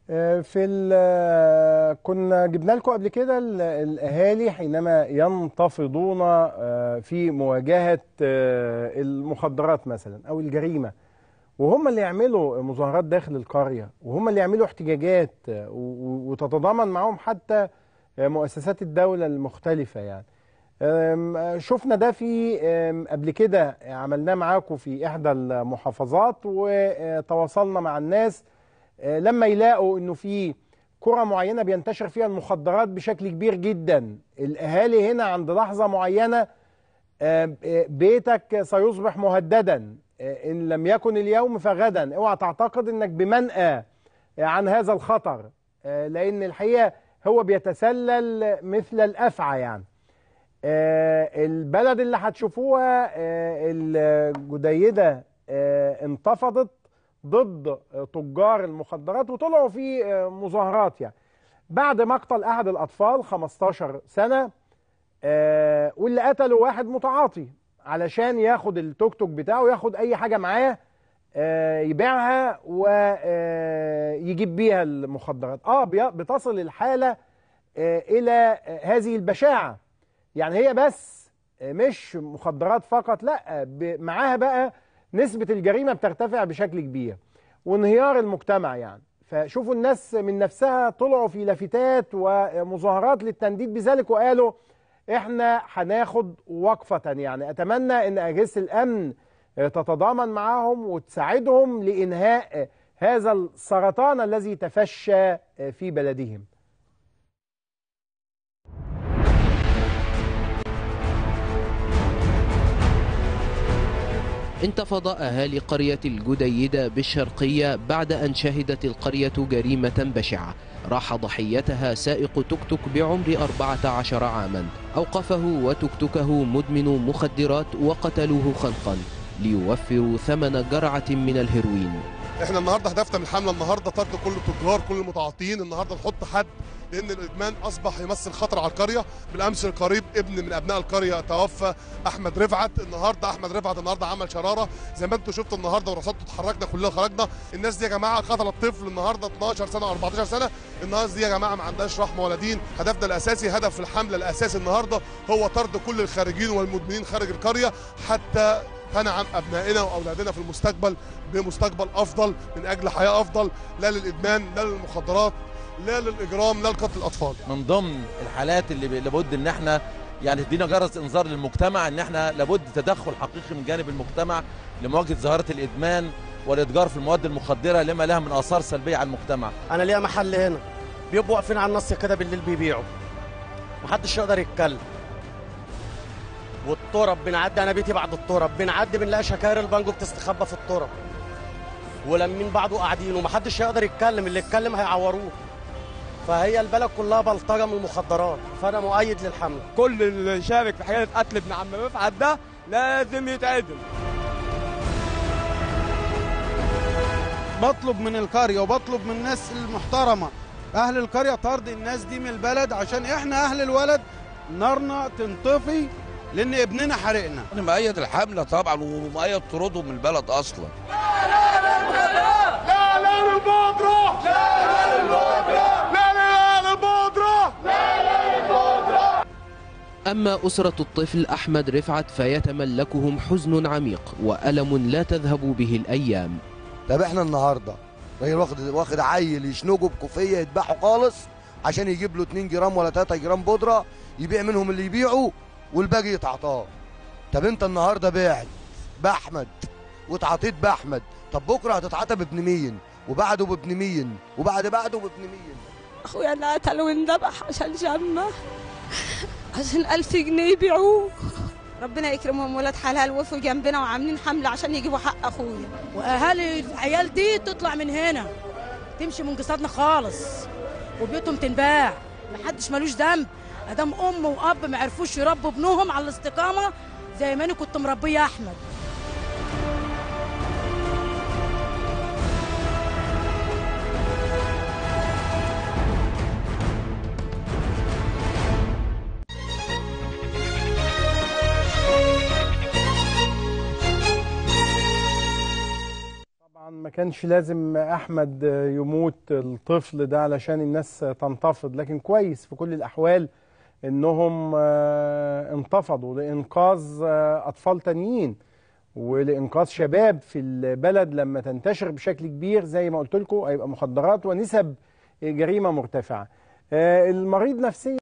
في ال- كنا جبنا لكم قبل كده ال- الاهالي حينما ينتفضون آه، في مواجهه آه، المخدرات مثلا او الجريمه وهم اللي يعملوا مظاهرات داخل القريه وهم اللي يعملوا احتجاجات آه، و- وتتضامن معهم حتى آه، مؤسسات الدوله المختلفه يعني أم، آه، شفنا ده في أم، قبل كده عملناه معاكم في احدى المحافظات وتواصلنا مع الناس آه، لما يلاقوا انه في كرة معينة بينتشر فيها المخدرات بشكل كبير جدا الاهالي هنا عند لحظة معينة آه، آه، بيتك سيصبح مهددا آه، ان لم يكن اليوم فغدا اوعى تعتقد انك بمنأى عن هذا الخطر آه، لان الحقيقة هو بيتسلل مثل الافعى يعني آه، البلد اللي هتشوفوها آه، الجديدة آه، انتفضت ضد آه، تجار المخدرات وطلعوا في آه، مظاهرات يعني بعد مقتل أحد الأطفال 15 سنة آه، واللي قتلوا واحد متعاطي علشان ياخد التوك توك بتاعه ياخد أي حاجة معاه آه، يبيعها ويجيب بيها المخدرات اه بي- بتصل الحالة آه، إلى آه، هذه البشاعة يعني هي بس مش مخدرات فقط لا ب- معاها بقى نسبة الجريمة بترتفع بشكل كبير وانهيار المجتمع يعني فشوفوا الناس من نفسها طلعوا في لافتات ومظاهرات للتنديد بذلك وقالوا احنا هناخد وقفة يعني اتمنى ان اجهزة الامن تتضامن معهم وتساعدهم لانهاء هذا السرطان الذي تفشى في بلدهم انتفض أهالي قرية الجديدة بالشرقية بعد أن شهدت القرية جريمة بشعة راح ضحيتها سائق توك توك بعمر 14 عاما أوقفه وتكتكه مدمن مخدرات وقتلوه خنقا ليوفروا ثمن جرعة من الهيروين احنا النهارده هدفنا من الحمله النهارده طرد كل التجار كل المتعاطيين النهارده نحط حد لان الادمان اصبح يمثل خطر على القريه بالامس القريب ابن من ابناء القريه توفى احمد رفعت النهارده احمد رفعت النهارده عمل شراره زي ما انتم شفتوا النهارده ورصدتوا اتحركنا كلنا خرجنا الناس دي يا جماعه قتلت طفل النهارده 12 سنه 14 سنه الناس دي يا جماعه ما عندهاش رحمه ولا دين هدفنا الاساسي هدف الحمله الاساسي النهارده هو طرد كل الخارجين والمدمنين خارج القريه حتى تنعم ابنائنا واولادنا في المستقبل بمستقبل افضل من اجل حياه افضل لا للادمان لا للمخدرات لا للاجرام لا لقتل الاطفال من ضمن الحالات اللي ب- لابد ان احنا يعني تدينا جرس انذار للمجتمع ان احنا لابد تدخل حقيقي من جانب المجتمع لمواجهه ظاهره الادمان والاتجار في المواد المخدره لما لها من اثار سلبيه على المجتمع انا ليا محل هنا بيبقوا واقفين على النص كده بالليل بيبيعوا محدش يقدر يتكلم والطرب بنعدي انا بيتي بعد الطرب بنعدي بنلاقي شكاير البانجو بتستخبى في الطرب ولمين بعضه قاعدين ومحدش يقدر يتكلم اللي يتكلم هيعوروه فهي البلد كلها بلطجه من المخدرات فانا مؤيد للحمله كل اللي شارك في حكايه قتل ابن عم رفعت ده لازم يتعدم بطلب من القرية وبطلب من الناس المحترمة أهل القرية طرد الناس دي من البلد عشان إحنا أهل الولد نارنا تنطفي لأن ابننا حرقنا انا مؤيد الحمله طبعا ومؤيد طردهم من البلد اصلا أما أسرة الطفل أحمد رفعت فيتملكهم حزن عميق وألم لا تذهب به الأيام طب احنا النهارده راجل واخد واخد عيل يشنجه بكوفيه يذبحه خالص عشان يجيب له 2 جرام ولا 3 جرام بودره يبيع منهم اللي يبيعه والباقي يتعطاه طب انت النهارده بعت باحمد واتعاطيت باحمد طب بكره هتتعاطى بابن مين وبعده بابن مين وبعد بعده بابن مين اخويا اللي قتل وانذبح عشان جنة عشان ألف جنيه يبيعوه ربنا يكرمهم ولاد حلال وقفوا جنبنا وعاملين حملة عشان يجيبوا حق أخويا واهالي العيال دي تطلع من هنا تمشي من قصادنا خالص وبيوتهم تنباع محدش ملوش ذنب ادام ام واب ما عرفوش يربوا ابنهم على الاستقامه زي ما انا كنت مربيه يا احمد طبعا ما كانش لازم احمد يموت الطفل ده علشان الناس تنتفض لكن كويس في كل الاحوال انهم آه، انتفضوا لانقاذ آه، اطفال تانيين ولانقاذ شباب في البلد لما تنتشر بشكل كبير زي ما قلت لكم هيبقى مخدرات ونسب جريمه مرتفعه آه، المريض نفسيا